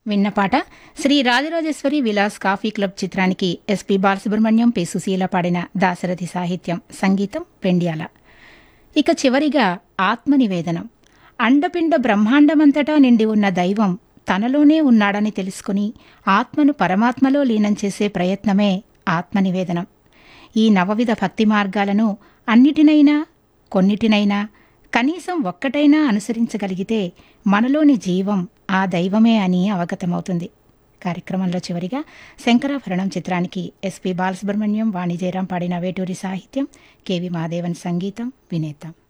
విన్నపాట Sri Rajarajeshwari Vilas coffee club చిత్రానికి S P Balasubrahmanyam P Susheela పాడిన దాశరథి సాహిత్యం సంగీతం పెండ్యాల ఇక చివరిగా ఆత్మనివేదనం అండపిండ బ్రహ్మాండమంతటా నిండి ఉన్న దైవం తనలోనే ఉన్నాడని తెలుసుకుని ఆత్మను పరమాత్మలో లీనం చేసే ప్రయత్నమే ఆత్మనివేదనం ఈ నవవిధ భక్తి మార్గాలను అన్నిటినైనా కొన్నిటినైనా కనీసం ఒక్కటైనా అనుసరించగలిగితే మనలోని జీవం ఆ దైవమే అని అవగతమవుతుంది కార్యక్రమంలో చివరిగా శంకరాభరణం చిత్రానికి ఎస్పి బాలసుబ్రహ్మణ్యం వాణిజయరాం పాడిన వేటూరి సాహిత్యం కెవి మహాదేవన్ సంగీతం వినేద్దాం